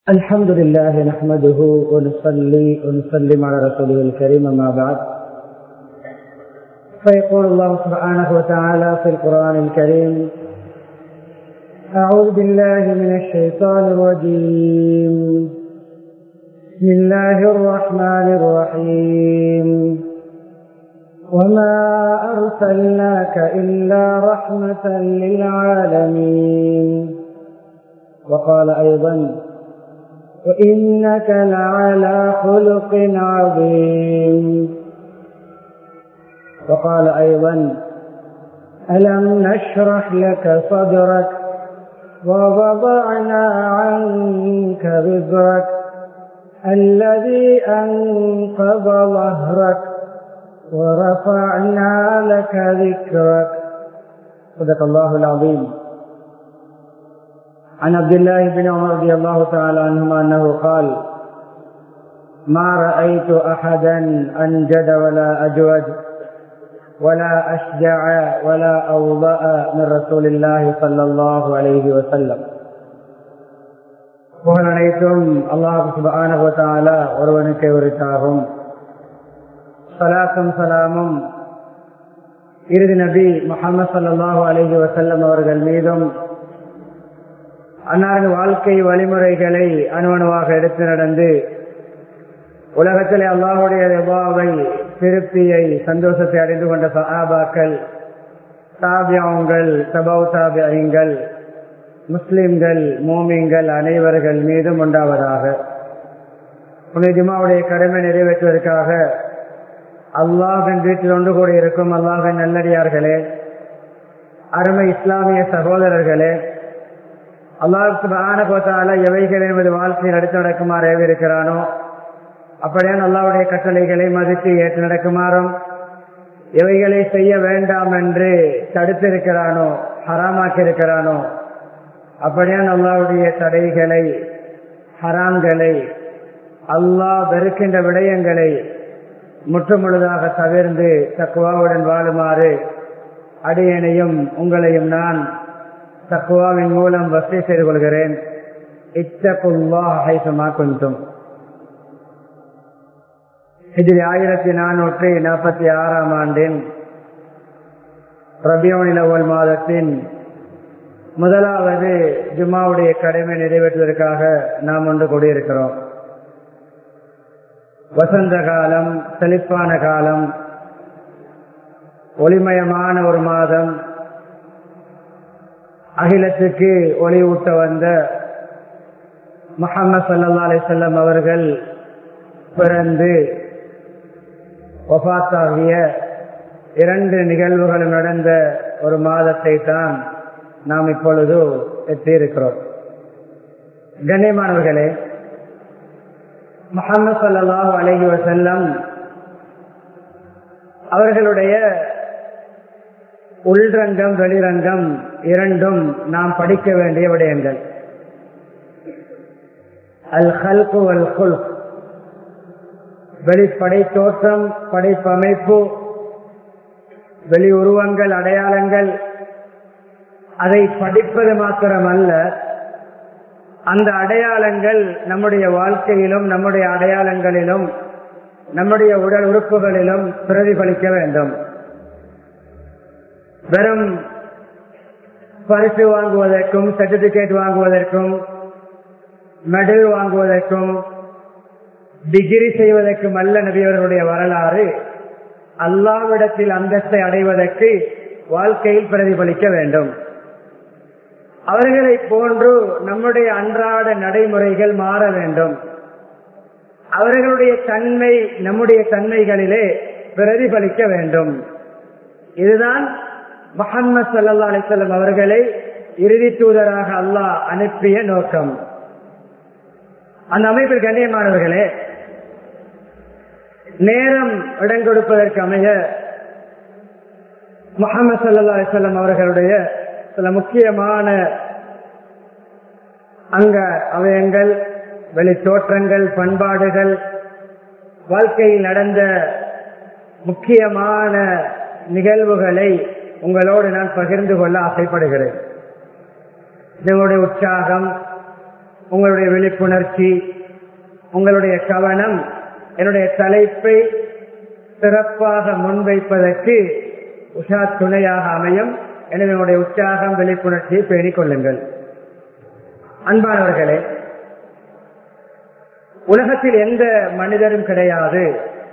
الحمد لله نحمده ونصلي ونسلم على رسوله الكريم ما بعد فيقول الله سبحانه وتعالى في القرآن الكريم أعوذ بالله من الشيطان الرجيم بسم الله الرحمن الرحيم وما أرسلناك إلا رحمة للعالمين وقال أيضا وإنك لعلى خلق عظيم وقال أيضا ألم نشرح لك صدرك ووضعنا عنك وزرك الذي أنقض ظهرك ورفعنا لك ذكرك صدق الله العظيم عن عبد الله بن عمر رضي الله تعالى عنهما أنه قال ما رأيت أحدا أنجد ولا أجود ولا أشجع ولا أوضأ من رسول الله صلى الله عليه وسلم புகழ் அனைத்தும் அல்லாஹு சுபான ஒருவனுக்கு உரித்தாகும் சலாத்தும் சலாமும் இறுதி நபி முகமது சல்லாஹூ அலஹி வசல்லம் அவர்கள் மீதும் அன்னாரின் வாழ்க்கை வழிமுறைகளை அணுவணுவாக எடுத்து நடந்து உலகத்திலே அல்லாஹுடைய எவ்வாவை திருப்தியை சந்தோஷத்தை அடைந்து கொண்ட சஹாபாக்கள் தாபியாவுங்கள் சபௌ தாபியங்கள் முஸ்லிம்கள் மோமியங்கள் அனைவர்கள் மீதும் உண்டாவதாக புனிதமாவுடைய கடமை நிறைவேற்றுவதற்காக அல்லாஹின் வீட்டில் ஒன்று கூட இருக்கும் அல்லாஹின் நல்லடியார்களே அருமை இஸ்லாமிய சகோதரர்களே அல்லாஹால எவைகள் என்பது வாழ்க்கையில் அடுத்து நடக்குமாறு ஏவிருக்கிறானோ அப்படியான் அல்லாவுடைய கட்டளைகளை மதித்து ஏற்று நடக்குமாறும் எவைகளை செய்ய வேண்டாம் என்று தடுத்திருக்கிறானோ ஹராமாக்கி இருக்கிறானோ அப்படியான் அல்லாவுடைய தடைகளை ஹராம்களை அல்லாஹ் வெறுக்கின்ற விடயங்களை முற்றுமுழுதாக தவிர்ந்து தக்குவாவுடன் வாழுமாறு அடியனையும் உங்களையும் நான் தக்குவாவின் மூலம் வசதி செய்து கொள்கிறேன் இச்சகுல்லா கொஞ்சம் இதில் ஆயிரத்தி நானூற்றி நாற்பத்தி ஆறாம் ஆண்டின் ரபியோனில் ஒவ்வொரு மாதத்தின் முதலாவது ஜுமாவுடைய கடமை நிறைவேற்றுவதற்காக நாம் ஒன்று கூடியிருக்கிறோம் வசந்த காலம் செழிப்பான காலம் ஒளிமயமான ஒரு மாதம் அகிலத்துக்கு ஒளி ஊட்ட வந்த முகமது சல்லா அலிசல்லம் அவர்கள் பிறந்து ஒபாத்தாகிய இரண்டு நிகழ்வுகளும் நடந்த ஒரு மாதத்தை தான் நாம் இப்பொழுது எத்தியிருக்கிறோம் கண்ணியமானவர்களே முகமது சல்லாஹூ அலஹி வசல்லம் அவர்களுடைய உள்ரங்கம் வெளிரங்கம் இரண்டும் நாம் படிக்க வேண்டிய விடயங்கள் அல் ஹல்கு அல் குல் வெளிப்படை தோற்றம் படைப்பமைப்பு வெளி உருவங்கள் அடையாளங்கள் அதை படிப்பது மாத்திரமல்ல அந்த அடையாளங்கள் நம்முடைய வாழ்க்கையிலும் நம்முடைய அடையாளங்களிலும் நம்முடைய உடல் உறுப்புகளிலும் பிரதிபலிக்க வேண்டும் வெறும் பரிசு வாங்குவதற்கும் சர்டிபிகேட் வாங்குவதற்கும் மெடல் வாங்குவதற்கும் டிகிரி செய்வதற்கும் அல்ல நபியவர்களுடைய வரலாறு அல்லாவிடத்தில் அந்தஸ்தை அடைவதற்கு வாழ்க்கையில் பிரதிபலிக்க வேண்டும் அவர்களை போன்று நம்முடைய அன்றாட நடைமுறைகள் மாற வேண்டும் அவர்களுடைய தன்மை நம்முடைய தன்மைகளிலே பிரதிபலிக்க வேண்டும் இதுதான் முகம்மது சல்லா அலிசல்லம் அவர்களை இறுதி தூதராக அல்லாஹ் அனுப்பிய நோக்கம் அந்த அமைப்பில் கண்ணியமானவர்களே நேரம் இடம் கொடுப்பதற்கு அமைய முகமது சல்லா அலிசல்லம் அவர்களுடைய சில முக்கியமான அங்க அவயங்கள் வெளி தோற்றங்கள் பண்பாடுகள் வாழ்க்கையில் நடந்த முக்கியமான நிகழ்வுகளை உங்களோடு நான் பகிர்ந்து கொள்ள ஆசைப்படுகிறேன் இதனுடைய உற்சாகம் உங்களுடைய விழிப்புணர்ச்சி உங்களுடைய கவனம் என்னுடைய தலைப்பை சிறப்பாக முன்வைப்பதற்கு உஷா துணையாக அமையும் எனவே உங்களுடைய உற்சாகம் விழிப்புணர்ச்சியை பேணிக் கொள்ளுங்கள் அன்பானவர்களே உலகத்தில் எந்த மனிதரும் கிடையாது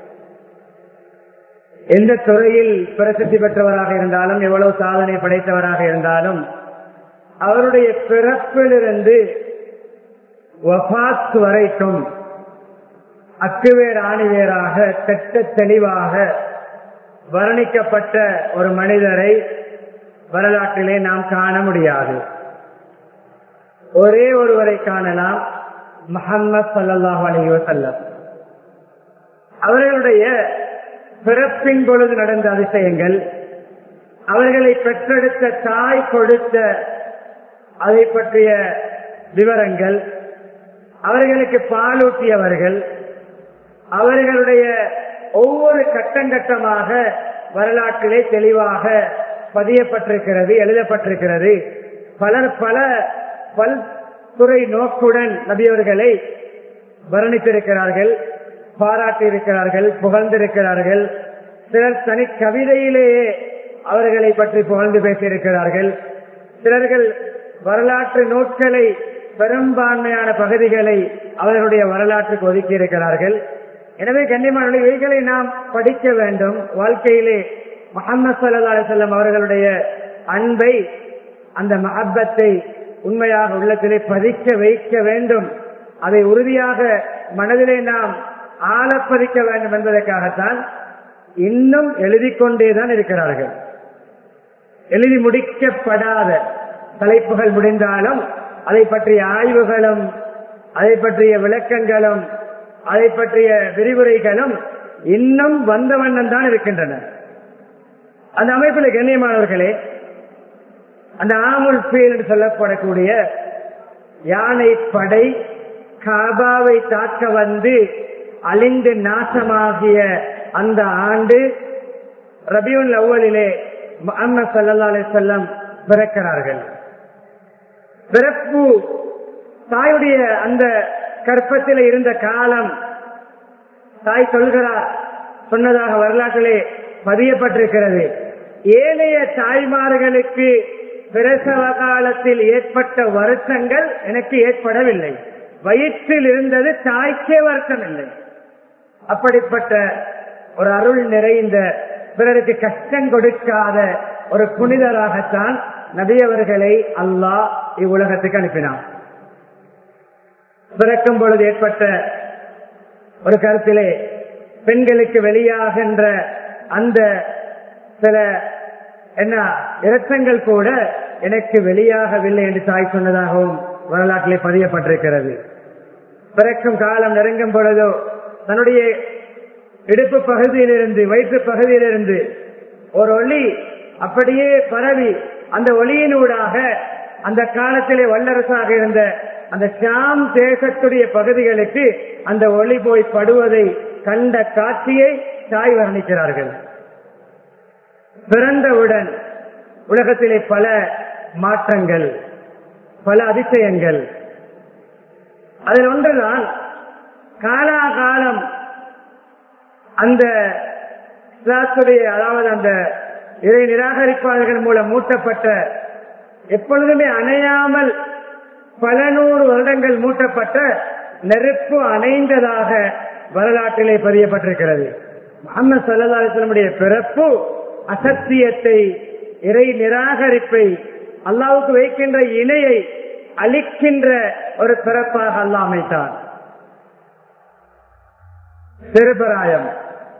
எந்த துறையில் பிரசித்தி பெற்றவராக இருந்தாலும் எவ்வளவு சாதனை படைத்தவராக இருந்தாலும் அவருடைய பிறப்பிலிருந்து வபாத் வரைக்கும் அக்குவேர் ஆணிவேராக தெட்ட தெளிவாக வர்ணிக்கப்பட்ட ஒரு மனிதரை வரலாற்றிலே நாம் காண முடியாது ஒரே ஒருவரை காணலாம் முகம்மது சல்லாஹ் அலி வசல்லம் அவர்களுடைய பிறப்பின் பொழுது நடந்த அதிசயங்கள் அவர்களை பெற்றெடுத்த தாய் கொடுத்த அதை பற்றிய விவரங்கள் அவர்களுக்கு பாலூட்டியவர்கள் அவர்களுடைய ஒவ்வொரு கட்டங்கட்டமாக வரலாற்றிலே தெளிவாக பதியப்பட்டிருக்கிறது எழுதப்பட்டிருக்கிறது பலர் பல பல்துறை நோக்குடன் நபியவர்களை வர்ணித்திருக்கிறார்கள் பாராட்டியிருக்கிறார்கள் புகழ்ந்திருக்கிறார்கள் சிலர் தனி கவிதையிலேயே அவர்களை பற்றி புகழ்ந்து பேசியிருக்கிறார்கள் சிலர்கள் வரலாற்று நூட்களை பெரும்பான்மையான பகுதிகளை அவர்களுடைய வரலாற்றுக்கு ஒதுக்கி இருக்கிறார்கள் எனவே கண்ணியமான இவைகளை நாம் படிக்க வேண்டும் வாழ்க்கையிலே முகமது சல்லா செல்லம் அவர்களுடைய அன்பை அந்த மஹப்பத்தை உண்மையாக உள்ளத்திலே பதிக்க வைக்க வேண்டும் அதை உறுதியாக மனதிலே நாம் ஆழப்பதிக்க வேண்டும் என்பதற்காகத்தான் இன்னும் எழுதி கொண்டேதான் இருக்கிறார்கள் எழுதி முடிக்கப்படாத தலைப்புகள் முடிந்தாலும் அதை பற்றிய ஆய்வுகளும் அதை பற்றிய விளக்கங்களும் அதை பற்றிய விரிவுரைகளும் இன்னும் வந்த வண்ணம் தான் இருக்கின்றன அந்த அமைப்பில் கண்ணியமானவர்களே அந்த ஆமுல் பீல் என்று சொல்லப்படக்கூடிய யானை படை காபாவை தாக்க வந்து அழிந்து நாசமாகிய அந்த ஆண்டு ரபியுல் அவ்வளிலே முகமது சல்லா அலி செல்லம் பிறக்கிறார்கள் பிறப்பு தாயுடைய அந்த கற்பத்தில் இருந்த காலம் தாய் சொல்கிறார் சொன்னதாக வரலாற்றிலே பதியப்பட்டிருக்கிறது ஏனைய தாய்மார்களுக்கு பிரசவ காலத்தில் ஏற்பட்ட வருத்தங்கள் எனக்கு ஏற்படவில்லை வயிற்றில் இருந்தது தாய்க்கே வருத்தம் இல்லை அப்படிப்பட்ட ஒரு அருள் நிறைந்த பிறருக்கு கஷ்டம் கொடுக்காத ஒரு புனிதராகத்தான் நபியவர்களை அல்லாஹ் இவ்வுலகத்துக்கு அனுப்பினான் பிறக்கும் பொழுது ஏற்பட்ட ஒரு கருத்திலே பெண்களுக்கு வெளியாகின்ற அந்த சில என்ன இரத்தங்கள் கூட எனக்கு வெளியாகவில்லை என்று தாய் சொன்னதாகவும் வரலாற்றிலே பதியப்பட்டிருக்கிறது பிறக்கும் காலம் நெருங்கும் பொழுதோ தன்னுடைய இடுப்பு பகுதியிலிருந்து வயிற்று பகுதியிலிருந்து ஒரு ஒளி அப்படியே பரவி அந்த ஒளியினூடாக அந்த காலத்திலே வல்லரசாக இருந்த அந்த ஷாம் தேசத்துடைய பகுதிகளுக்கு அந்த ஒளி போய் படுவதை கண்ட காட்சியை தாய் வர்ணிக்கிறார்கள் பிறந்தவுடன் உலகத்திலே பல மாற்றங்கள் பல அதிசயங்கள் அதில் ஒன்றுதான் காலாகாலம் அந்த இஸ்லாத்துடைய அதாவது அந்த இறை நிராகரிப்பாளர்கள் மூலம் மூட்டப்பட்ட எப்பொழுதுமே அணையாமல் பல நூறு வருடங்கள் மூட்டப்பட்ட நெருப்பு அணைந்ததாக வரலாற்றிலே பதியப்பட்டிருக்கிறது முகமது சல்லா அலிஸ்லமுடைய பிறப்பு அசத்தியத்தை இறை நிராகரிப்பை அல்லாவுக்கு வைக்கின்ற இணையை அளிக்கின்ற ஒரு பிறப்பாக அல்லா அமைத்தான் சிறுபராயம்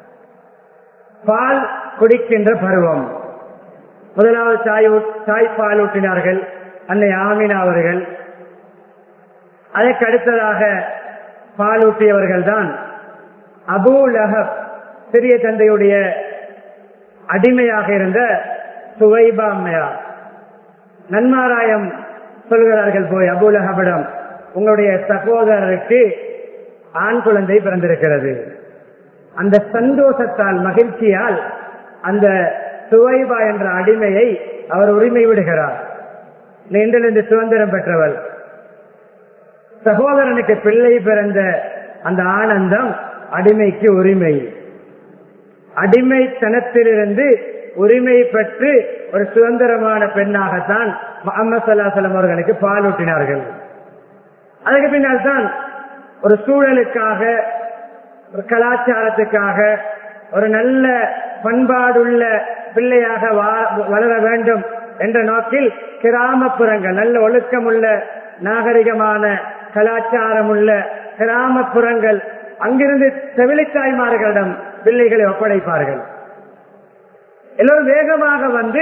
பால் குடிக்கின்ற பருவம் முதலாவது தாய் தாய் பால் ஊட்டினார்கள் அன்னை ஆமினா அவர்கள் அதற்கு அடுத்ததாக பாலூட்டியவர்கள் தான் அபூ லஹப் சிறிய தந்தையுடைய அடிமையாக இருந்த சுவைபா அம்மையார் நன்மாராயம் சொல்கிறார்கள் போய் அபூலஹபிடம் உங்களுடைய சகோதரருக்கு ஆண் குழந்தை பிறந்திருக்கிறது அந்த சந்தோஷத்தால் மகிழ்ச்சியால் அந்த சுவைபா என்ற அடிமையை அவர் உரிமை விடுகிறார் இன்றிலிருந்து சுதந்திரம் பெற்றவள் சகோதரனுக்கு பிள்ளை பிறந்த அந்த ஆனந்தம் அடிமைக்கு உரிமை அடிமைத்தனத்திலிருந்து உரிமை பெற்று ஒரு சுதந்திரமான பெண்ணாகத்தான் முகமது சல்லாசலம் அவர்களுக்கு பாலூட்டினார்கள் அதுக்கு பின்னால் தான் ஒரு சூழலுக்காக ஒரு கலாச்சாரத்துக்காக ஒரு நல்ல பண்பாடுள்ள பிள்ளையாக வளர வேண்டும் என்ற நோக்கில் கிராமப்புறங்கள் நல்ல ஒழுக்கமுள்ள நாகரிகமான கலாச்சாரம் உள்ள கிராமப்புறங்கள் அங்கிருந்து செவிலித்தாய்மார்களிடம் பிள்ளைகளை ஒப்படைப்பார்கள் எல்லோரும் வேகமாக வந்து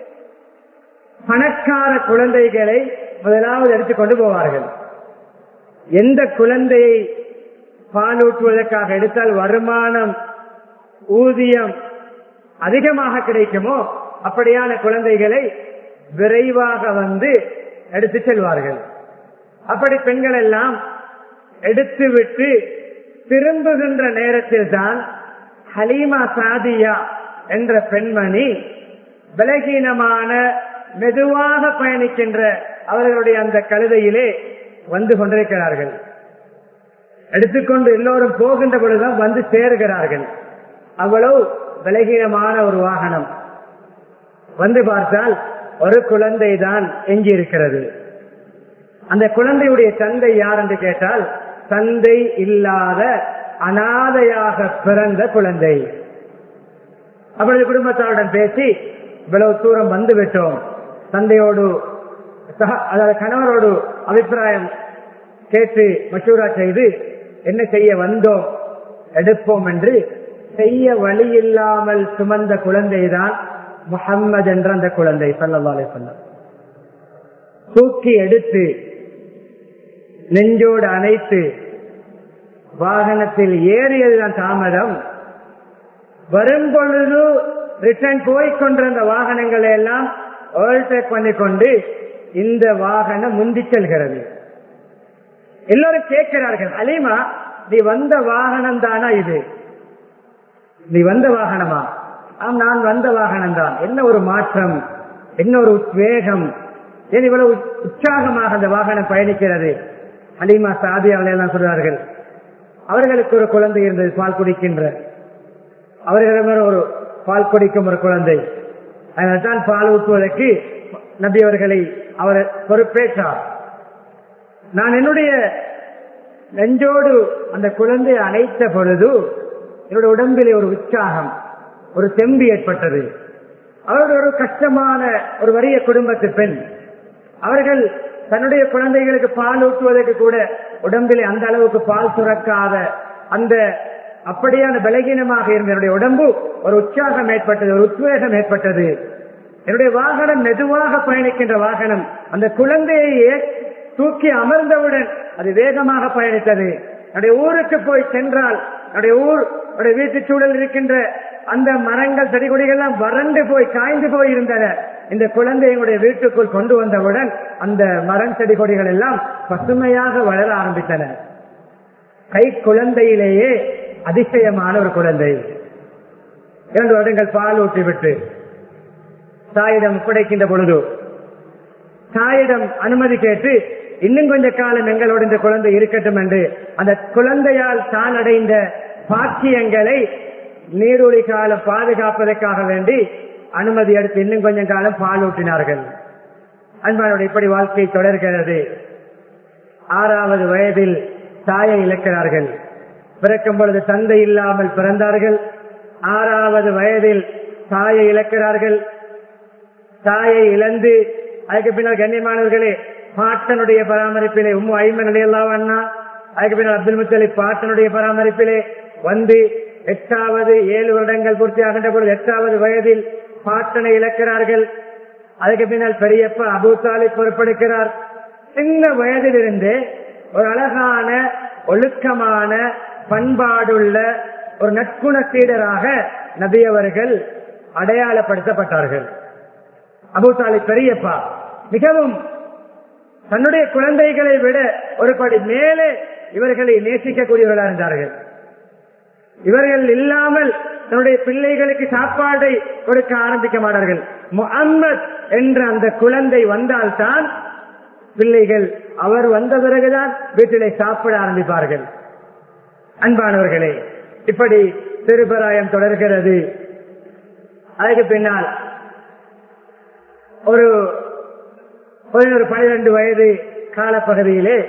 பணக்கார குழந்தைகளை முதலாவது எடுத்துக்கொண்டு போவார்கள் எந்த குழந்தையை பாலூட்டுவதற்காக எடுத்தால் வருமானம் ஊதியம் அதிகமாக கிடைக்குமோ அப்படியான குழந்தைகளை விரைவாக வந்து எடுத்து செல்வார்கள் அப்படி பெண்கள் எல்லாம் எடுத்துவிட்டு திரும்புகின்ற நேரத்தில் தான் ஹலீமா சாதியா என்ற பெண்மணி பலகீனமான மெதுவாக பயணிக்கின்ற அவர்களுடைய அந்த கழுதையிலே வந்து கொண்டிருக்கிறார்கள் எடுத்துக்கொண்டு எல்லோரும் போகின்ற பொழுதுதான் வந்து சேருகிறார்கள் அவ்வளவு பலகீனமான ஒரு வாகனம் வந்து பார்த்தால் ஒரு குழந்தை தான் எஞ்சி இருக்கிறது அந்த குழந்தையுடைய தந்தை யார் என்று கேட்டால் தந்தை இல்லாத அனாதையாக பிறந்த குழந்தை அப்பொழுது குடும்பத்தாருடன் பேசி இவ்வளவு தூரம் வந்து விட்டோம் தந்தையோடு அதாவது கணவரோடு அபிப்பிராயம் கேட்டு மசூரா செய்து என்ன செய்ய வந்தோம் எடுப்போம் என்று செய்ய வழி இல்லாமல் சுமந்த குழந்தைதான் முகம்மது என்ற அந்த குழந்தை சல்லா சொல்ல தூக்கி எடுத்து நெஞ்சோடு அணைத்து வாகனத்தில் ஏறியதுதான் தாமதம் வரும் பொழுது ரிட்டர்ன் போய்கொண்டிருந்த வாகனங்களை எல்லாம் ஓவர்டேக் பண்ணிக்கொண்டு இந்த வாகனம் முந்தி செல்கிறது எல்லாரும் கேட்கிறார்கள் அலிமா நீ வந்த வாகனம் தானா இது நீ வந்த வாகனமா ஆம் நான் வந்த வாகனம் தான் என்ன ஒரு மாற்றம் என்ன ஒரு வேகம் ஏன் இவ்வளவு உற்சாகமாக அந்த வாகனம் பயணிக்கிறது அலிமா சாதி அவளை எல்லாம் சொல்றார்கள் அவர்களுக்கு ஒரு குழந்தை இருந்தது பால் குடிக்கின்ற அவர்களிடம் ஒரு பால் குடிக்கும் ஒரு குழந்தை அதனால் தான் பால் ஊற்றுவதற்கு நபி அவர்களை அவர் பொறுப்பேற்றார் நான் என்னுடைய நெஞ்சோடு அந்த குழந்தையை அணைத்த பொழுது என்னுடைய உடம்பிலே ஒரு உற்சாகம் ஒரு செம்பு ஏற்பட்டது அவர்கள் ஒரு கஷ்டமான ஒரு வறிய குடும்பத்து பெண் அவர்கள் தன்னுடைய குழந்தைகளுக்கு பால் ஊட்டுவதற்கு கூட உடம்பிலே அந்த அளவுக்கு பால் சுரக்காத அந்த அப்படியான பலகீனமாக இருந்த என்னுடைய உடம்பு ஒரு உற்சாகம் ஏற்பட்டது ஒரு உத்வேகம் ஏற்பட்டது என்னுடைய வாகனம் மெதுவாக பயணிக்கின்ற வாகனம் அந்த குழந்தையை தூக்கி அமர்ந்தவுடன் அது வேகமாக பயணித்தது என்னுடைய ஊருக்கு போய் சென்றால் என்னுடைய ஊர் வீட்டு சூழல் இருக்கின்ற அந்த மரங்கள் செடி கொடிகள்லாம் வறண்டு போய் காய்ந்து போய் இருந்தன இந்த குழந்தையுடைய வீட்டுக்குள் கொண்டு வந்தவுடன் அந்த மரம் செடி கொடிகள் எல்லாம் பசுமையாக வளர ஆரம்பித்தன கை குழந்தையிலேயே அதிசயமான ஒரு குழந்தை இரண்டு வருடங்கள் பால் ஊட்டி விட்டு தாயிடம் ஒப்படைக்கின்ற பொழுது தாயிடம் அனுமதி கேட்டு இன்னும் கொஞ்ச காலம் எங்களோட இந்த குழந்தை இருக்கட்டும் என்று அந்த குழந்தையால் தான் அடைந்த பாக்கியங்களை நீரொழி காலம் பாதுகாப்பதற்காக வேண்டி அனுமதி எடுத்து இன்னும் கொஞ்சம் காலம் பால் ஊட்டினார்கள் அன்பானோட இப்படி வாழ்க்கை தொடர்கிறது ஆறாவது வயதில் தாயை இழக்கிறார்கள் பிறக்கும் பொழுது தந்தை இல்லாமல் பிறந்தார்கள் ஆறாவது வயதில் தாயை இழக்கிறார்கள் தாயை இழந்து அதுக்கு பின்னால் கண்ணியமானவர்களே பாட்டனுடைய பராமரிப்பிலே உம்மு ஐமன் எல்லாம் அண்ணா அதுக்கு பின்னால் அப்துல் முத்தலி பாட்டனுடைய பராமரிப்பிலே வந்து எட்டாவது ஏழு வருடங்கள் பூர்த்தி ஆகின்ற பொழுது எட்டாவது வயதில் பாட்டனை இழக்கிறார்கள் அதுக்கு பின்னால் பெரியப்பா அபு தாலிப் பொறுப்பெடுக்கிறார் சின்ன வயதிலிருந்து ஒரு அழகான ஒழுக்கமான பண்பாடுள்ள ஒரு நற்குண சீடராக நபி அவர்கள் அடையாளப்படுத்தப்பட்டார்கள் அபு தாலிப் பெரியப்பா மிகவும் தன்னுடைய குழந்தைகளை விட ஒரு படி மேலே இவர்களை நேசிக்கக்கூடியவர்களாக இருந்தார்கள் இவர்கள் இல்லாமல் தன்னுடைய பிள்ளைகளுக்கு சாப்பாடை கொடுக்க ஆரம்பிக்க மாட்டார்கள் முகம்மது என்ற அந்த குழந்தை வந்தால்தான் பிள்ளைகள் அவர் வந்த பிறகுதான் வீட்டிலே சாப்பிட ஆரம்பிப்பார்கள் அன்பானவர்களே இப்படி திருப்பராயம் தொடர்கிறது அதுக்கு பின்னால் ஒரு பதினொரு பனிரெண்டு வயது காலப்பகுதியிலே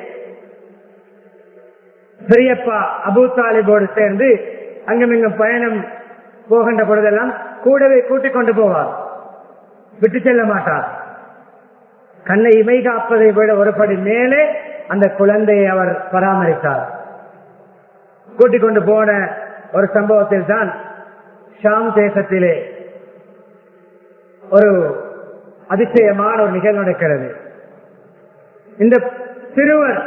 பெரியப்பா அபு தாலிபோடு சேர்ந்து அங்குமிங்கும் பயணம் போகின்ற பொழுதெல்லாம் கூடவே கூட்டிக் கொண்டு போவார் விட்டு செல்ல மாட்டார் கண்ணை இமை காப்பதை விட ஒருபடி மேலே அந்த குழந்தையை அவர் பராமரித்தார் கூட்டிக் கொண்டு போன ஒரு சம்பவத்தில் தான் ஷாம் தேசத்திலே ஒரு அதிசயமான ஒரு நிகழ்வு நடக்கிறது இந்த சிறுவர்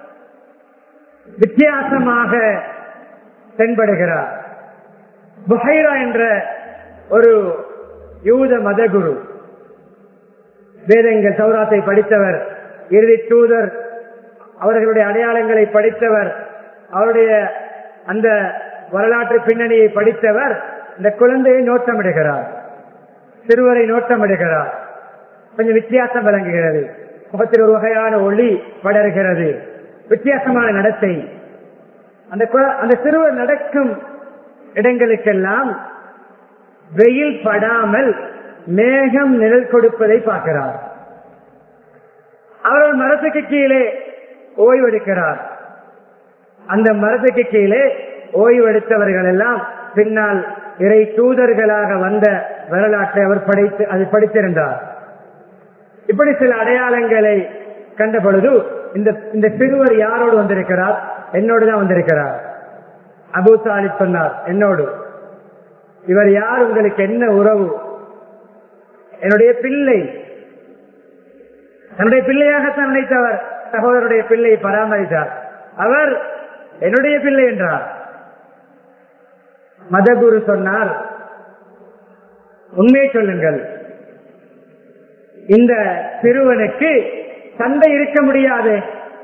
வித்தியாசமாக தென்படுகிறார் புஹைரா என்ற ஒரு யூத மதகுரு வேதங்கள் சௌராத்தை படித்தவர் இறுதி தூதர் அவர்களுடைய அடையாளங்களை படித்தவர் அவருடைய அந்த வரலாற்று பின்னணியை படித்தவர் இந்த குழந்தையை நோட்டமிடுகிறார் சிறுவரை நோட்டமிடுகிறார் கொஞ்சம் வித்தியாசம் விளங்குகிறது முகத்தில் ஒரு வகையான ஒளி படர்கிறது வித்தியாசமான நடத்தை அந்த குழ- அந்த சிறுவர் நடக்கும் இடங்களுக்கெல்லாம் வெயில் படாமல் மேகம் நிழல் கொடுப்பதை பார்க்கிறார் அவர் ஒரு மரத்துக்கு கீழே ஓய்வெடுக்கிறார் அந்த மரத்துக்கு கீழே ஓய்வெடுத்தவர்கள் எல்லாம் பின்னால் இறை தூதர்களாக வந்த வரலாற்றை அவர் படித்து அது படித்திருந்தார் இப்படி சில அடையாளங்களை கண்ட பொழுது இந்த இந்த சிறுவர் யாரோடு வந்திருக்கிறார் என்னோடு தான் வந்திருக்கிறார் அபு தாலிப் சொன்னார் என்னோடு இவர் யார் உங்களுக்கு என்ன உறவு என்னுடைய பிள்ளை தன்னுடைய பிள்ளையாகத்தான் நினைத்தவர் சகோதரருடைய பிள்ளையை பராமரித்தார் அவர் என்னுடைய பிள்ளை என்றார் மதகுரு சொன்னார் உண்மையை சொல்லுங்கள் இந்த சிறுவனுக்கு தந்தை இருக்க முடியாது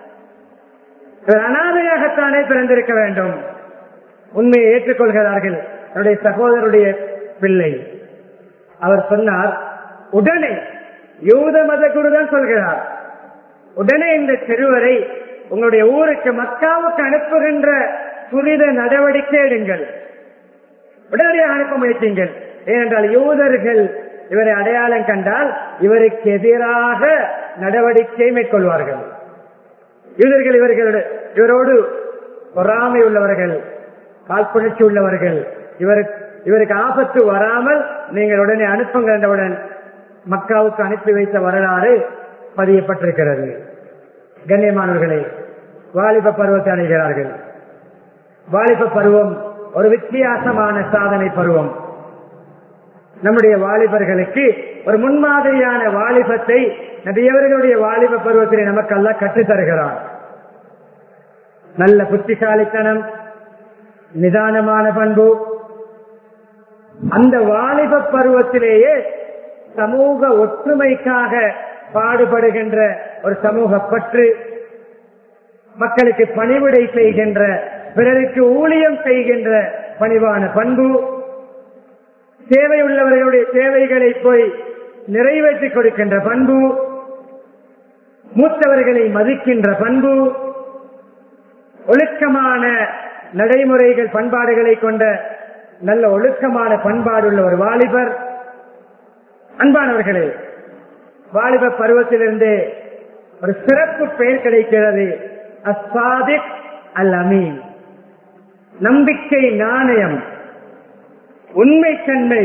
இவர் அனாதையாகத்தானே பிறந்திருக்க வேண்டும் உண்மையை ஏற்றுக்கொள்கிறார்கள் என்னுடைய சகோதரருடைய பிள்ளை அவர் சொன்னார் உடனே யூத மத குருதான் சொல்கிறார் உடனே இந்த சிறுவரை உங்களுடைய ஊருக்கு மக்காவுக்கு அனுப்புகின்ற துரித நடவடிக்கை எடுங்கள் உடனடியாக அனுப்ப முயற்சிங்கள் ஏனென்றால் யூதர்கள் இவரை அடையாளம் கண்டால் இவருக்கு எதிராக நடவடிக்கை மேற்கொள்வார்கள் யூதர்கள் இவர்களோடு இவரோடு பொறாமை உள்ளவர்கள் காழ்ப்புணர்ச்சி உள்ளவர்கள் இவருக்கு இவருக்கு ஆபத்து வராமல் நீங்கள் உடனே அனுப்புங்கள் என்றவுடன் மக்காவுக்கு அனுப்பி வைத்த வரலாறு பதியப்பட்டிருக்கிறது கண்ணியமானவர்களே வாலிப பருவத்தை அடைகிறார்கள் வாலிப பருவம் ஒரு வித்தியாசமான சாதனை பருவம் நம்முடைய வாலிபர்களுக்கு ஒரு முன்மாதிரியான வாலிபத்தை நபியவர்களுடைய வாலிப பருவத்திலே நமக்கு எல்லாம் கற்றுத் தருகிறான் நல்ல புத்திசாலித்தனம் நிதானமான பண்பு அந்த வாலிப பருவத்திலேயே சமூக ஒற்றுமைக்காக பாடுபடுகின்ற ஒரு சமூக பற்று மக்களுக்கு பணிவிடை செய்கின்ற பிறருக்கு ஊழியம் செய்கின்ற பணிவான பண்பு சேவை உள்ளவர்களுடைய சேவைகளை போய் நிறைவேற்றி கொடுக்கின்ற பண்பு மூத்தவர்களை மதிக்கின்ற பண்பு ஒழுக்கமான நடைமுறைகள் பண்பாடுகளை கொண்ட நல்ல ஒழுக்கமான பண்பாடுள்ள ஒரு வாலிபர் அன்பானவர்களே வாலிப பருவத்திலிருந்து ஒரு சிறப்பு பெயர் கிடைக்கிறது அஸ்வாதிக் அல் அமீன் நம்பிக்கை நாணயம் உண்மைத்தன்மை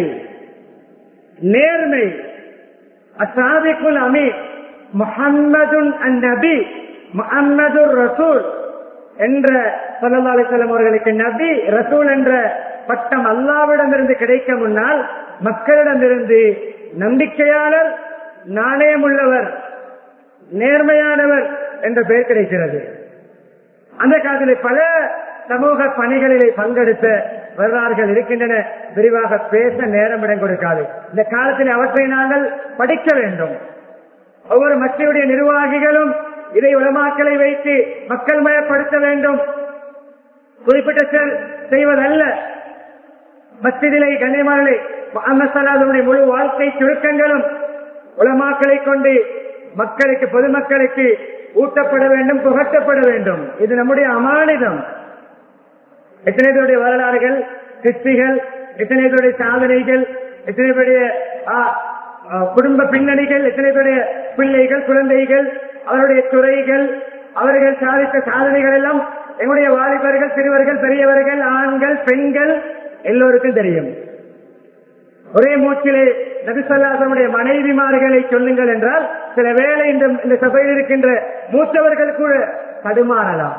நேர்மை அசாதிக்குல் அமீன் முஹம்மதுன் நபி முஹம்மது ரசூல் என்ற சல்லா அலிசல்லாம் அவர்களுக்கு நபி ரசூல் என்ற பட்டம் அல்லாவிடமிருந்து கிடைக்க முன்னால் மக்களிடமிருந்து நம்பிக்கையாளர் நாணயமுள்ளவர் நேர்மையானவர் என்ற பெயர் கிடைக்கிறது அந்த காலத்தில் பல சமூக பணிகளிலே பங்கெடுத்த வரலாறுகள் இருக்கின்றன விரிவாக பேச நேரம் இடம் கொடுக்காது இந்த காலத்தில் அவற்றை நாங்கள் படிக்க வேண்டும் ஒவ்வொரு மக்களுடைய நிர்வாகிகளும் இதை உலமாக்களை வைத்து மக்கள் மயப்படுத்த வேண்டும் குறிப்பிட்ட செயல் செய்வதல்ல மஸ்ஜிதிலை கண்ணியமானே முகமது சலாதுடைய முழு வாழ்க்கை சுருக்கங்களும் உலமாக்களை கொண்டு மக்களுக்கு பொதுமக்களுக்கு ஊட்டப்பட வேண்டும் புகட்டப்பட வேண்டும் இது நம்முடைய அமானிதம் எத்தனை பேருடைய வரலாறுகள் கிறிஸ்திகள் எத்தனை பேருடைய சாதனைகள் எத்தனை பேருடைய ஆ, ஆ, குடும்ப பின்னணிகள் எத்தனை பேருடைய பிள்ளைகள் குழந்தைகள் அவருடைய துறைகள் அவர்கள் சாதித்த சாதனைகள் எல்லாம் எங்களுடைய வாலிபர்கள் சிறுவர்கள் பெரியவர்கள் ஆண்கள் பெண்கள் எல்லோருக்கும் தெரியும் ஒரே மூச்சிலே நபிசல்லாசனுடைய மனைவிமார்களை சொல்லுங்கள் என்றால் சில வேளை இந்த இந்த சபையில் இருக்கின்ற மூத்தவர்கள் கூட தடுமாறலாம்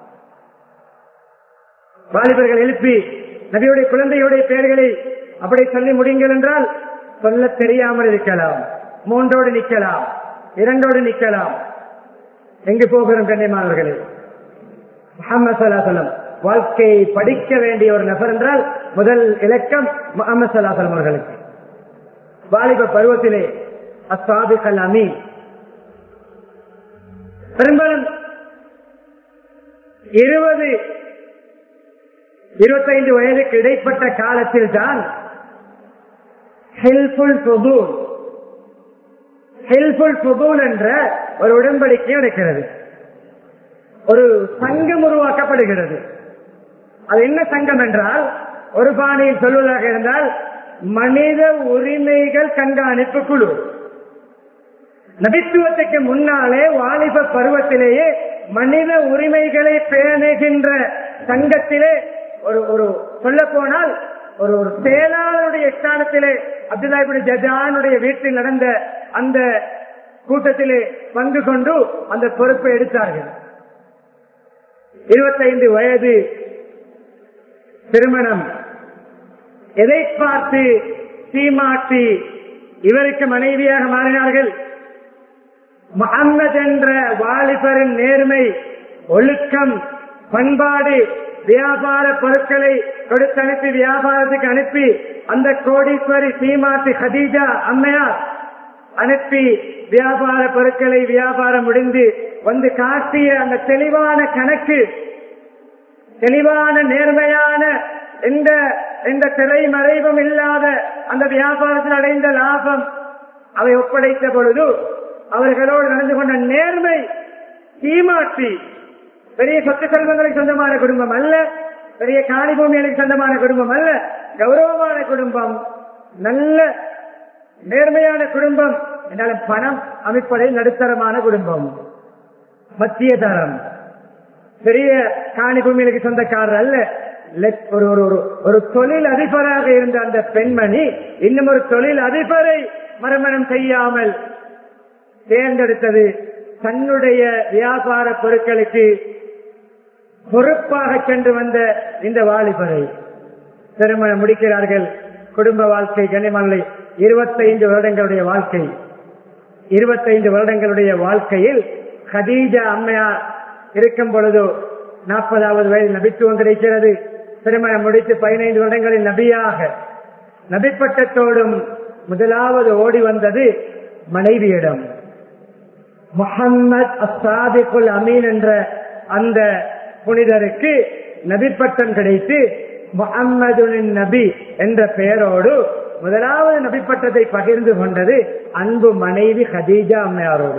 வாலிபர்கள் எழுப்பி நபியுடைய குழந்தையுடைய பெயர்களை அப்படி சொல்லி முடியுங்கள் என்றால் சொல்ல தெரியாமல் இருக்கலாம் மூன்றோடு நிற்கலாம் இரண்டோடு நிற்கலாம் எங்கு போகிறோம் கண்ணியமானவர்களே முகமது சல்லாசலம் வாழ்க்கையை படிக்க வேண்டிய ஒரு நபர் என்றால் முதல் இலக்கம் முகமது சல்லாசலம் அவர்களுக்கு வாலிப பருவத்திலே அசாபிகல் அமீன் பெரும்பாலும் இருபது இருபத்தைந்து வயதுக்கு இடைப்பட்ட காலத்தில் தான் ஹெல்புல் ஃபுபூல் ஹெல்புல் ஃபுபூல் என்ற ஒரு உடன்படிக்கை இருக்கிறது ஒரு சங்கம் உருவாக்கப்படுகிறது அது என்ன சங்கம் என்றால் ஒரு பாணியில் சொல்வதாக இருந்தால் மனித உரிமைகள் கண்காணிப்பு குழு நபித்துவத்துக்கு முன்னாலே வாலிப பருவத்திலேயே மனித உரிமைகளை பேணுகின்ற சங்கத்திலே ஒரு ஒரு சொல்ல போனால் ஒரு ஒரு செயலாளருடைய ஸ்தானத்திலே அப்துல்லாஹிபின் ஜஜானுடைய வீட்டில் நடந்த அந்த கூட்டத்திலே பங்கு கொண்டு அந்த பொறுப்பை எடுத்தார்கள் இருபத்தைந்து வயது திருமணம் எதை பார்த்து சீமாட்டி இவருக்கு மனைவியாக மாறினார்கள் முகம்மது என்ற வாலிபரின் நேர்மை ஒழுக்கம் பண்பாடு வியாபார பொருட்களை கொடுத்து அனுப்பி வியாபாரத்துக்கு அனுப்பி அந்த கோடீஸ்வரி சீமாட்டி ஹதீஜா அம்மையார் அனுப்பி வியாபார பொருட்களை வியாபாரம் முடிந்து வந்து காட்டிய அந்த தெளிவான கணக்கு தெளிவான நேர்மையான எந்த எந்த திரை மறைவும் இல்லாத அந்த வியாபாரத்தில் அடைந்த லாபம் அவை ஒப்படைத்த பொழுது அவர்களோடு நடந்து கொண்ட நேர்மை சீமாட்டி பெரிய சொத்து செல்வங்களுக்கு சொந்தமான குடும்பம் அல்ல பெரிய காணி பூமிகளுக்கு சொந்தமான குடும்பம் அல்ல கௌரவமான குடும்பம் நல்ல நேர்மையான குடும்பம் என்றாலும் பணம் அமைப்பதில் நடுத்தரமான குடும்பம் மத்திய தரம் பெரிய காணி பூமிகளுக்கு சொந்தக்காரர் அல்ல லெக்- ஒரு ஒரு ஒரு ஒரு தொழில் அதிபராக இருந்த அந்த பெண்மணி இன்னும் ஒரு தொழில் அதிபரை மறுமணம் செய்யாமல் தேர்ந்தெடுத்தது தன்னுடைய வியாபார பொருட்களுக்கு பொறுப்பாக சென்று வந்த இந்த வாலிபரை திருமணம் முடிக்கிறார்கள் குடும்ப வாழ்க்கை கனிமலை இருபத்தைந்து வருடங்களுடைய வாழ்க்கை இருபத்தைந்து வருடங்களுடைய வாழ்க்கையில் ஹதீஜா அம்மையார் இருக்கும் பொழுது நாற்பதாவது வயதில் நபித்துவம் கிடைக்கிறது திருமணம் முடித்து பதினைந்து வருடங்களில் நபியாக நபிப்பட்டத்தோடும் முதலாவது ஓடி வந்தது மனைவியிடம் முகம்மது அசாதிகுல் அமீன் என்ற அந்த புனிதருக்கு நபிப்பட்டம் கிடைத்து முகம்மதுனின் நபி என்ற பெயரோடு முதலாவது நபிப்பட்டத்தை பகிர்ந்து கொண்டது அன்பு மனைவி ஹதீஜா அம்மையாரோடு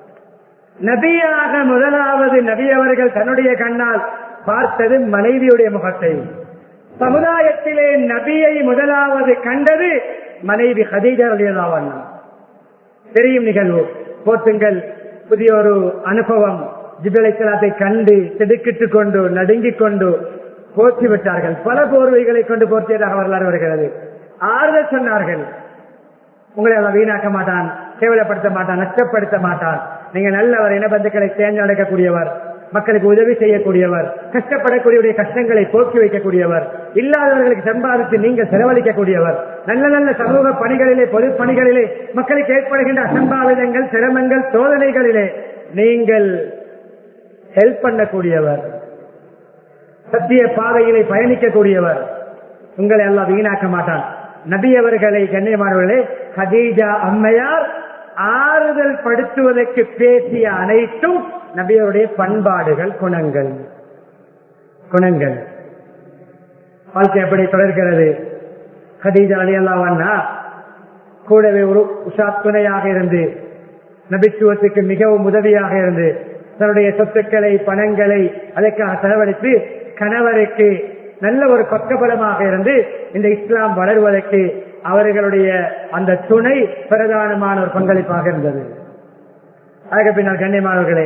நபியாக முதலாவது நபி அவர்கள் தன்னுடைய கண்ணால் பார்த்தது மனைவியுடைய முகத்தை சமுதாயத்திலே நபியை முதலாவது கண்டது மனைவி ஹதீஜா அலியலாவன் தெரியும் நிகழ்வு போட்டுங்கள் புதிய ஒரு அனுபவம் ஜிபலைசலாத்தை கண்டு திடுக்கிட்டுக் கொண்டு நடுங்கிக் கொண்டு போற்றி விட்டார்கள் பல போர்வைகளை கொண்டு போற்றியதாக வரலாறு வருகிறது ஆறுதல் சொன்னார்கள் உங்களை அவன் வீணாக்க மாட்டான் கேவலப்படுத்த மாட்டான் நஷ்டப்படுத்த மாட்டான் நீங்க நல்லவர் இனபந்துக்களை சேர்ந்து நடக்கக்கூடியவர் மக்களுக்கு உதவி செய்யக்கூடியவர் கஷ்டப்படக்கூடியவருடைய கஷ்டங்களை போக்கி வைக்கக்கூடியவர் இல்லாதவர்களுக்கு சம்பாதித்து நீங்கள் செலவழிக்கக்கூடியவர் நல்ல நல்ல சமூக பணிகளிலே பொது பணிகளிலே மக்களுக்கு ஏற்படுகின்ற அசம்பாவிதங்கள் சிரமங்கள் சோதனைகளிலே நீங்கள் ஹெல்ப் பண்ணக்கூடியவர் சத்திய பாதையிலே பயணிக்கக்கூடியவர் உங்களை எல்லாம் வீணாக்க மாட்டான் நபி அவர்களை கண்ணியமானவர்களே ஹதீஜா அம்மையார் ஆறுதல் படுத்துவதற்கு பேசிய அனைத்தும் நபியருடைய பண்பாடுகள் குணங்கள் குணங்கள் வாழ்க்கை எப்படி தொடர்கிறது ஹதீஜா அலி அல்லாவண்ணா கூடவே ஒரு உஷா துணையாக இருந்து நபித்துவத்துக்கு மிகவும் உதவியாக இருந்து தன்னுடைய சொத்துக்களை பணங்களை அதற்காக செலவழித்து கணவருக்கு நல்ல ஒரு பக்கபலமாக இருந்து இந்த இஸ்லாம் வளர்வதற்கு அவர்களுடைய அந்த துணை பிரதானமான ஒரு பங்களிப்பாக இருந்தது அதுக்கு பின்னால் கண்ணியமானவர்களே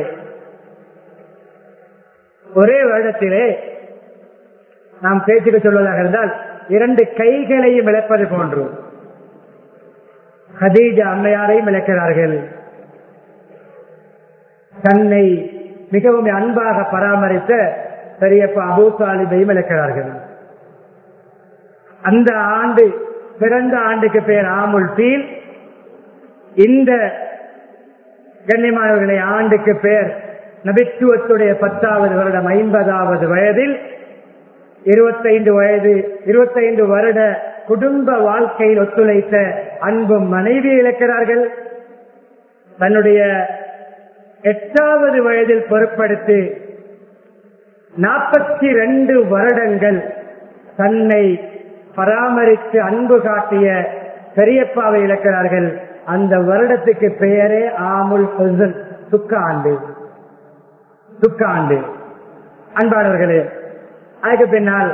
ஒரே வருடத்திலே நாம் பேச்சுக்கு சொல்வதாக இருந்தால் இரண்டு கைகளையும் இழப்பது போன்று ஹதீஜா அம்மையாரையும் இழக்கிறார்கள் தன்னை மிகவும் அன்பாக பராமரித்த பெரியப்பா அபூ தாலிபையும் இழக்கிறார்கள் அந்த ஆண்டு பிறந்த ஆண்டுக்கு பெயர் ஆமுல் பீல் இந்த கண்ணியமானவர்களை ஆண்டுக்கு பெயர் நபித்துவத்துடைய பத்தாவது வருடம் ஐம்பதாவது வயதில் இருபத்தைந்து வயது இருபத்தைந்து வருட குடும்ப வாழ்க்கையில் ஒத்துழைத்த அன்பும் மனைவி இழக்கிறார்கள் தன்னுடைய எட்டாவது வயதில் பொறுப்படுத்தி நாற்பத்தி ரெண்டு வருடங்கள் தன்னை பராமரித்து அன்பு காட்டிய பெரியப்பாவை இழக்கிறார்கள் அந்த வருடத்துக்கு பெயரே ஆமுல் ஹுசன் துக்க ஆண்டு துக்க ஆண்டு அன்பானவர்களே அதுக்கு பின்னால்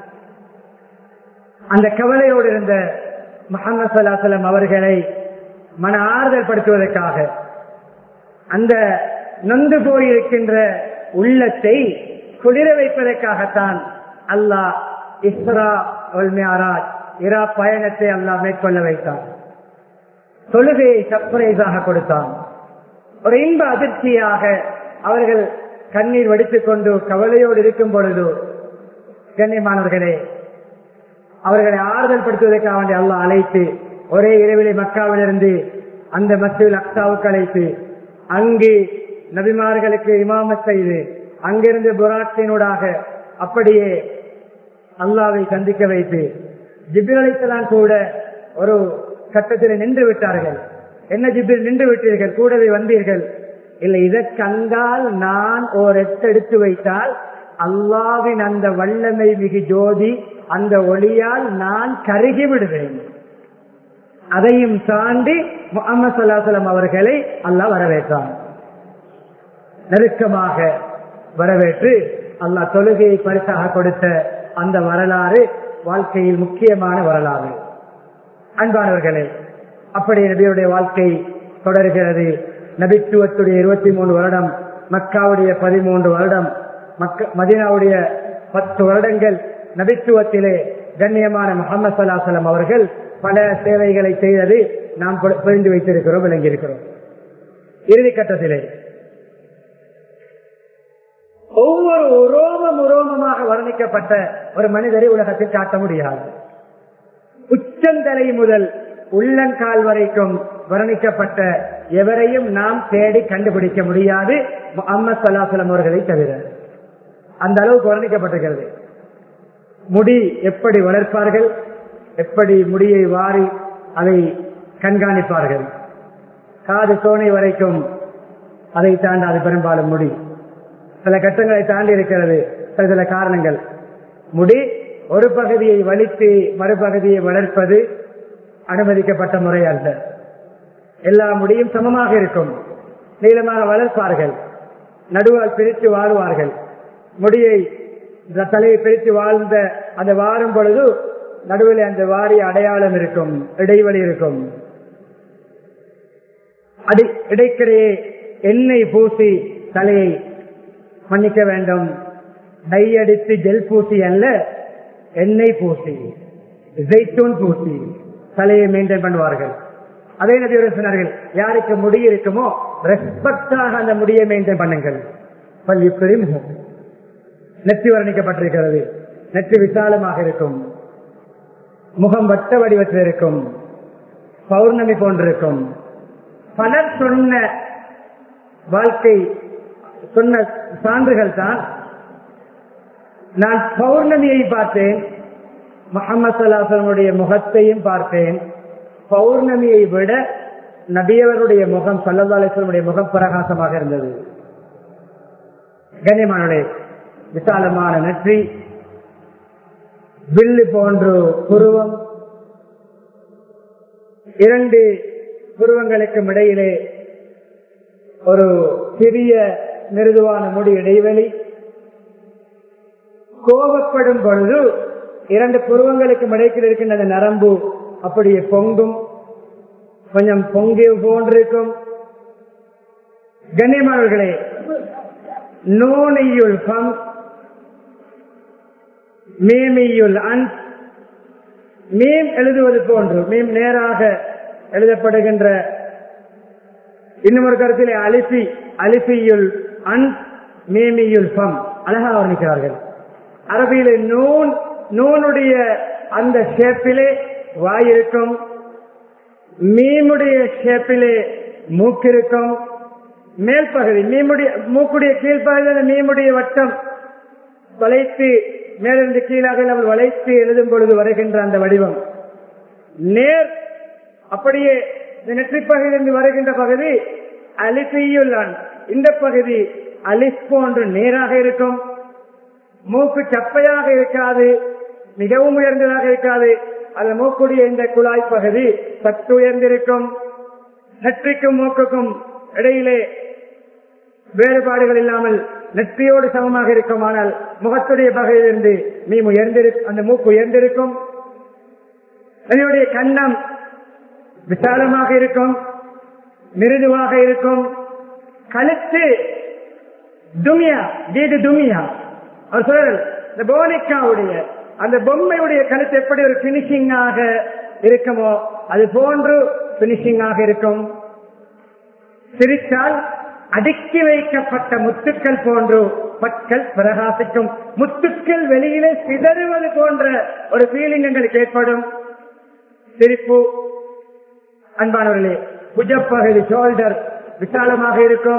அந்த கவலையோடு இருந்த முகமது சல்லாசலம் அவர்களை மன ஆறுதல் படுத்துவதற்காக அந்த நொந்து போயிருக்கின்ற உள்ளத்தை குளிர வைப்பதற்காகத்தான் அல்லாஹ் இஸ்ரா ஒல்மியாராஜ் இரா பயணத்தை அல்லாஹ் மேற்கொள்ள வைத்தான் தொழுகையை சர்ப்ரைஸாக கொடுத்தான் ஒரு இன்ப அதிர்ச்சியாக அவர்கள் கண்ணீர் வடித்துக் கொண்டு கவலையோடு இருக்கும் பொழுது கண்ணியமானவர்களே அவர்களை ஆறுதல் படுத்துவதற்காக வேண்டி அல்லாஹ் அழைத்து ஒரே இரவிலே மக்காவிலிருந்து அந்த மசூல் அக்சாவுக்கு அழைத்து அங்கு நபிமார்களுக்கு இமாமத் செய்து அங்கிருந்து புராட்டினூடாக அப்படியே அல்லாவை சந்திக்க வைத்து ஜிபிரலைத்தெல்லாம் கூட ஒரு கட்டத்தில் நின்று விட்டார்கள் என்ன ஜிபில் நின்று விட்டீர்கள் கூடவே வந்தீர்கள் இல்லை இதற்கு அங்கால் நான் ஒரு எடுத்து வைத்தால் அல்லாவின் அந்த வல்லமை மிகு ஜோதி அந்த ஒளியால் நான் கருகி விடுவேன் அதையும் தாண்டி முகமது சல்லாசலம் அவர்களை அல்லாஹ் வரவேற்றான் நெருக்கமாக வரவேற்று அல்லாஹ் தொழுகையை பரிசாக கொடுத்த அந்த வரலாறு வாழ்க்கையில் முக்கியமான வரலாறு அன்பானவர்களே அப்படி நபியுடைய வாழ்க்கை தொடர்கிறது நபித்துவத்துடைய இருபத்தி மூன்று வருடம் மக்காவுடைய பதிமூன்று வருடம் மக்க மதினாவுடைய பத்து வருடங்கள் நபித்துவத்திலே கண்ணியமான முகமது சல்லாசலம் அவர்கள் பல சேவைகளை செய்தது நாம் புரிந்து வைத்திருக்கிறோம் விளங்கியிருக்கிறோம் இறுதி கட்டத்திலே ஒவ்வொரு உரோமம் உரோமமாக வர்ணிக்கப்பட்ட ஒரு மனிதரை உலகத்தில் காட்ட முடியாது உச்சந்தலை முதல் உள்ளங்கால் வரைக்கும் வர்ணிக்கப்பட்ட எவரையும் நாம் தேடி கண்டுபிடிக்க முடியாது முகமது சல்லாசலம் அவர்களை தவிர அந்த அளவுக்கு வர்ணிக்கப்பட்டிருக்கிறது முடி எப்படி வளர்ப்பார்கள் எப்படி முடியை வாரி அதை கண்காணிப்பார்கள் காது சோனை வரைக்கும் அதை தாண்டாது பெரும்பாலும் முடி சில கட்டங்களை தாண்டி இருக்கிறது சில சில காரணங்கள் முடி ஒரு பகுதியை வலித்து மறுபகுதியை வளர்ப்பது அனுமதிக்கப்பட்ட முறை அல்ல எல்லா முடியும் சமமாக இருக்கும் நீளமாக வளர்ப்பார்கள் நடுவால் பிரித்து வாழுவார்கள் முடியை தலையை பிரித்து வாழ்ந்த அந்த வாரும் பொழுது நடுவில் அந்த வாரி அடையாளம் இருக்கும் இடைவெளி இருக்கும் அது இடைக்கிடையே எண்ணெய் பூசி தலையை மன்னிக்க வேண்டும் டை அடித்து ஜெல் பூசி அல்ல எண்ணெய் பூசி ஜெய்தூன் பூசி தலையை மெயின்டைன் பண்ணுவார்கள் அதே நபி சொன்னார்கள் யாருக்கு முடி இருக்குமோ ரெஸ்பெக்டாக அந்த முடியை மெயின்டைன் பண்ணுங்கள் பள்ளி பெருமுகம் நெற்றி வர்ணிக்கப்பட்டிருக்கிறது நெற்றி விசாலமாக இருக்கும் முகம் வட்ட வடிவத்தில் இருக்கும் பௌர்ணமி போன்றிருக்கும் பலர் சொன்ன வாழ்க்கை சொன்ன சான்றுகள் தான் நான் பௌர்ணமியை பார்த்தேன் முகமது சல்லாசனுடைய முகத்தையும் பார்த்தேன் பௌர்ணமியை விட நபியவருடைய முகம் சல்லதாலேஸ்வரனுடைய முகம் பிரகாசமாக இருந்தது கண்ணியமானுடைய விசாலமான நெற்றி வில்லு போன்று புருவம் இரண்டு புருவங்களுக்கும் இடையிலே ஒரு சிறிய மிருதுவான முடி இடைவெளி கோபப்படும் பொழுது இரண்டு புருவங்களுக்கு இடைக்கில் இருக்கின்ற அந்த நரம்பு அப்படியே பொங்கும் கொஞ்சம் பொங்கிய போன்றிருக்கும் கண்ணியமானவர்களே நோனியுள் பம் மேமியுள் அன் மீம் எழுதுவது போன்று மீம் நேராக எழுதப்படுகின்ற இன்னும் ஒரு கருத்திலே அலிசி அலிசியுள் அன் மேமியுள் பம் அழகா வர்ணிக்கிறார்கள் அரபியிலே நூன் நூனுடைய அந்த ஷேப்பிலே வாய் இருக்கும் மீமுடைய ஷேப்பிலே மூக்கு இருக்கும் மேல் பகுதி மீமுடைய மூக்குடைய கீழ்ப்பகுதி மீமுடைய வட்டம் வளைத்து மேலிருந்து கீழாக இல்லாமல் வளைத்து எழுதும் பொழுது வருகின்ற அந்த வடிவம் நேர் அப்படியே இந்த நெற்றிப் பகுதியிலிருந்து வருகின்ற பகுதி அலிசையுள்ளான் இந்த பகுதி அலிஸ் போன்று நேராக இருக்கும் மூக்கு சப்பையாக இருக்காது மிகவும் உயர்ந்ததாக இருக்காது அந்த மூக்குடைய இந்த குழாய் பகுதி சற்று உயர்ந்திருக்கும் நெற்றிக்கும் மூக்குக்கும் இடையிலே வேறுபாடுகள் இல்லாமல் நெற்றியோடு சமமாக இருக்கும் ஆனால் முகத்துடைய பகுதியிலிருந்து மீ உயர்ந்திருக்கும் அந்த மூக்கு உயர்ந்திருக்கும் அதனுடைய கண்ணம் விசாலமாக இருக்கும் மிருதுவாக இருக்கும் கழுத்து துமியா வீடு துமியா அவர் சொல்றாரு இந்த போனிக்காவுடைய அந்த பொம்மையுடைய கழுத்து எப்படி ஒரு பினிஷிங்காக இருக்குமோ அது போன்று பினிஷிங்காக இருக்கும் சிரித்தால் அடுக்கி வைக்கப்பட்ட முத்துக்கள் போன்று பற்கள் பிரகாசிக்கும் முத்துக்கள் வெளியிலே சிதறுவது போன்ற ஒரு ஃபீலிங் எங்களுக்கு ஏற்படும் சிரிப்பு அன்பானவர்களே புஜப்பகுதி ஷோல்டர் விசாலமாக இருக்கும்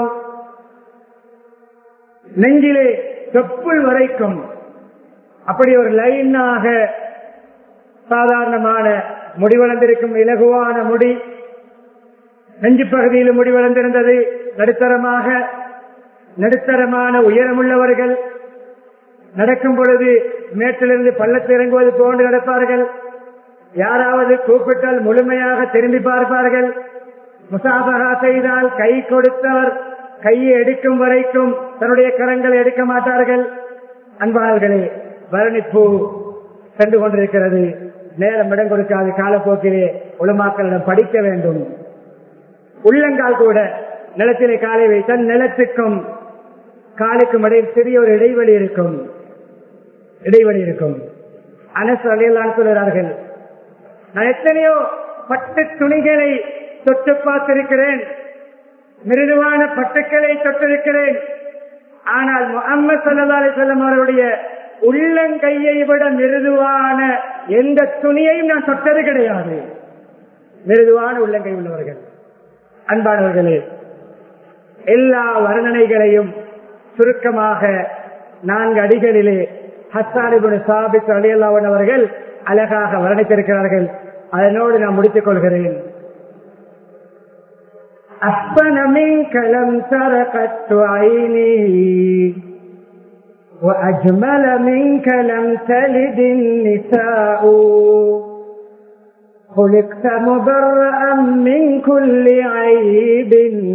நெஞ்சிலே தொப்புள் வரைக்கும் அப்படி ஒரு லைனாக சாதாரணமான முடி வளர்ந்திருக்கும் இலகுவான முடி நெஞ்சு பகுதியில் முடி வளர்ந்திருந்தது நடுத்தரமாக நடுத்தரமான உயரமுள்ளவர்கள் நடக்கும் பொழுது மேட்டிலிருந்து பள்ளத்தில் இறங்குவது போன்று நடப்பார்கள் யாராவது கூப்பிட்டால் முழுமையாக திரும்பி பார்ப்பார்கள் முசாபகா செய்தால் கை கொடுத்தவர் கையை எடுக்கும் வரைக்கும் தன்னுடைய கரங்களை எடுக்க மாட்டார்கள் அன்பாளர்களே வர்ணிப்பு சென்று கொண்டிருக்கிறது நேரம் இடம் கொடுக்காது காலப்போக்கிலே உலமாக்களிடம் படிக்க வேண்டும் உள்ளங்கால் கூட நிலத்திலே காலை வைத்தால் நிலத்துக்கும் காலுக்கும் இடையில் சிறிய ஒரு இடைவெளி இருக்கும் இடைவெளி இருக்கும் அனசு அலையலான் சொல்கிறார்கள் நான் எத்தனையோ பட்டு துணிகளை தொட்டு பார்த்திருக்கிறேன் மிருதுவான பட்டுக்களை தொட்டிருக்கிறேன் ஆனால் முகம்மது சல்லா அலிசல்லம் அவருடைய உள்ளங்கையை விட மிருதுவான எந்த துணியையும் நான் தொட்டது கிடையாது மிருதுவான உள்ளங்கை உள்ளவர்கள் அன்பானவர்களே எல்லா வர்ணனைகளையும் சுருக்கமாக நான்கு அடிகளிலே ஹஸ்தானிபுன் சாபித் அலியல்லாவன் அவர்கள் அழகாக வர்ணித்திருக்கிறார்கள் அதனோடு நான் முடித்துக் கொள்கிறேன் أحسن منك لم سرقت عيني وأجمل منك لم تلد النساء خلقت مبرأ من كل عيب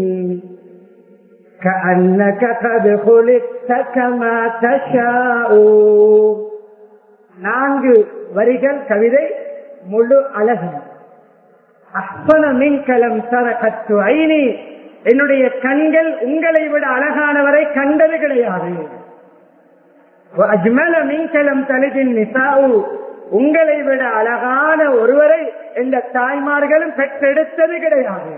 كأنك قد خلقت كما تشاء நான்கு வரிகள் கவிதை முழு அழகும் அஸ்பன மின்கலம் சரகத்து ஐனி என்னுடைய கண்கள் உங்களை விட அழகானவரை கண்டது கிடையாது அஜ்மல மின்கலம் தலிதின் நிசாவு உங்களை விட அழகான ஒருவரை இந்த தாய்மார்களும் பெற்றெடுத்தது கிடையாது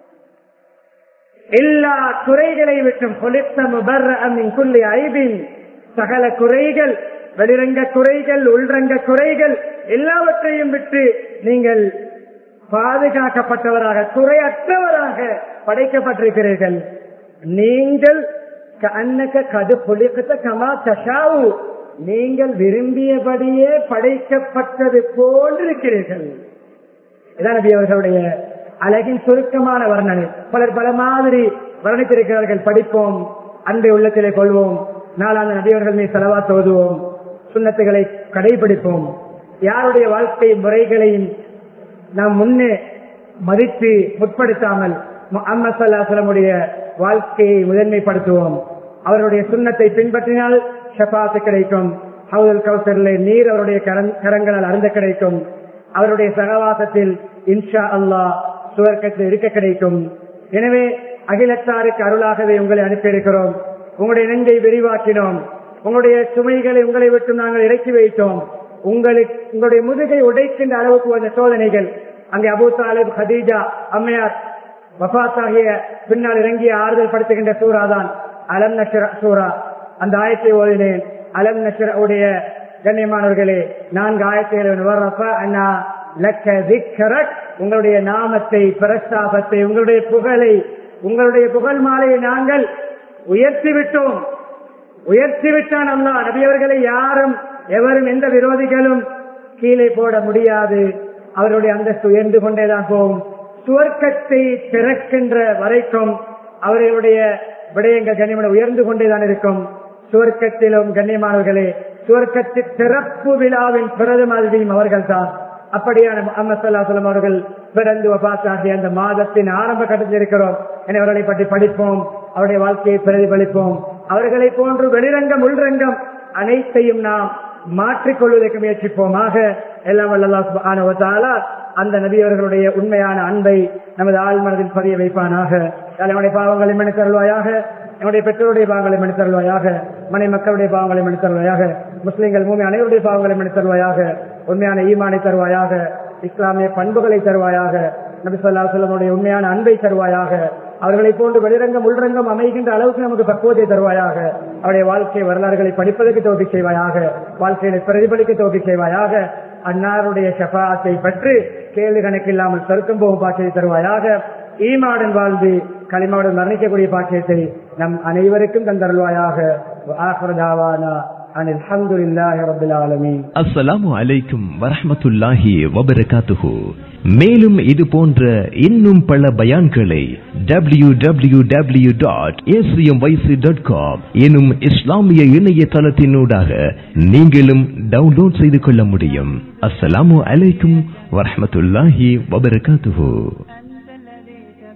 எல்லா குறைகளை விட்டும் பொலித்த முபர்மின் குள்ளி ஐபின் சகல குறைகள் வெளிரங்க குறைகள் உள்ரங்க குறைகள் எல்லாவற்றையும் விட்டு நீங்கள் பாதுகாக்கப்பட்டவராக குறையற்றவராக படைக்கப்பட்டிருக்கிறீர்கள் நீங்கள் அன்னக்க கது பொலிக்கத்த கமா தஷாவு நீங்கள் விரும்பியபடியே படைக்கப்பட்டது போன்றிருக்கிறீர்கள் இதான் நபி அவர்களுடைய அழகின் சுருக்கமான வர்ணனை பலர் பல மாதிரி வர்ணித்திருக்கிறார்கள் படிப்போம் அன்பை உள்ளத்திலே கொள்வோம் நாளாந்த நபியவர்கள் மீது செலவா தோதுவோம் சுண்ணத்துகளை கடைபிடிப்போம் யாருடைய வாழ்க்கை முறைகளையும் நாம் முன்னே மதித்து முற்படுத்தாமல் முஹம்மது சல்லாஹலமுடைய வாழ்க்கையை முதன்மைப்படுத்துவோம் அவருடைய சுண்ணத்தை பின்பற்றினால் ஷபாத்து கிடைக்கும் ஹவுல் கௌசரிலே நீர் அவருடைய கரங்- கரங்களால் அருந்த கிடைக்கும் அவருடைய சகவாசத்தில் இன்ஷா அல்லாஹ் சுவர்க்கத்தில் இருக்க கிடைக்கும் எனவே அகிலத்தாருக்கு அருளாகவே உங்களை அனுப்பியிருக்கிறோம் உங்களுடைய நெஞ்சை விரிவாக்கினோம் உங்களுடைய சுமைகளை உங்களை விட்டு நாங்கள் இறக்கி வைத்தோம் உங்களுக்கு உங்களுடைய முதுகை உடைக்கின்ற அளவுக்கு வந்த சோதனைகள் அங்கே அபூ தாலிப் ஹதீஜா அம்மையார் வஃபாத்தாகிய பின்னால் இறங்கிய ஆறுதல் படுத்துகின்ற சூறா தான் அலம் நஷ்ர சூரா அந்த ஆயத்தை ஓதினேன் அலம் நஷ்ர உடைய கண்ணியமானவர்களே நான்கு ஆயத்தைகள் உங்களுடைய நாமத்தை பிரஸ்தாபத்தை உங்களுடைய புகழை உங்களுடைய புகழ் மாலையை நாங்கள் உயர்த்தி விட்டோம் உயர்த்தி விட்டான் அல்லா நபியவர்களை யாரும் எவரும் எந்த விரோதிகளும் கீழே போட முடியாது அவருடைய அந்தஸ்து உயர்ந்து கொண்டேதான் போகும் சுவர்க்கத்தை திறக்கின்ற வரைக்கும் அவர்களுடைய விடயங்கள் கண்ணியமான உயர்ந்து கொண்டேதான் இருக்கும் சுவர்க்கத்திலும் கண்ணியமானவர்களே சுவர்க்கத்தில் திறப்பு விழாவின் பிரதம அதிதியும் அவர்கள் தான் அப்படியான முகமது சல்லாஹலம் அவர்கள் பிறந்து வபாத்தாகிய அந்த மாதத்தின் ஆரம்ப கட்டத்தில் இருக்கிறோம் என அவர்களை பற்றி படிப்போம் அவருடைய வாழ்க்கையை பிரதிபலிப்போம் அவர்களை போன்று வெளிரங்கம் உள்ரங்கம் அனைத்தையும் நாம் மாற்றிக்கொள்வதற்கு முயற்சிப்போமாக எல்லாம் வல்லா அந்த நபியவர்களுடைய உண்மையான அன்பை நமது ஆள் மனதில் பதிய வைப்பானாக நம்முடைய பாவங்களை மன்னித்தருள்வாயாக நம்முடைய பெற்றோருடைய பாவங்களை மன்னித்தருள்வாயாக மனை மக்களுடைய பாவங்களை மன்னித்தருள்வாயாக முஸ்லிம்கள் மூமி அனைவருடைய பாவங்களை மன்னித்தருள்வாயாக உண்மையான ஈமானை தருவாயாக இஸ்லாமிய பண்புகளை தருவாயாக நபி சொல்லா சொல்லமுடைய உண்மையான அன்பை தருவாயாக அவர்களை போன்று வெளிரங்கம் உள்ரங்கம் அமைகின்ற அளவுக்கு நமக்கு பக்குவத்தை தருவாயாக அவருடைய வாழ்க்கை வரலாறுகளை படிப்பதற்கு தோப்பி செய்வாயாக வாழ்க்கையை பிரதிபலிக்க தோப்பி செய்வாயாக அன்னாருடைய ஷபாத்தை பற்றி கேள்வி கணக்கில்லாமல் சொருக்கம் போகும் பாக்கியத்தை தருவாயாக ஈமாவுடன் வாழ்ந்து களிமாவுடன் மரணிக்கக்கூடிய பாக்கியத்தை நம் அனைவருக்கும் தந்தருள்வாயாக ஆஹ்ரதாவானா அனில் அல்ஹம்துலில்லாஹி ரப்பில் ஆலமீன் அஸ்ஸலாமு அலைக்கும் வரஹ்மத்துல்லாஹி வபரகாத்துஹு மேலும் இது போன்ற இன்னும் பல பயான்களை W W W dot dot com எனும் இஸ்லாமிய இணையதளத்தினூடாக நீங்களும் டவுன்லோட் செய்து கொள்ள முடியும் அஸ்ஸலாமு அலைக்கும் வரஹ்மத்துல்லாஹி வபரகாத்துஹு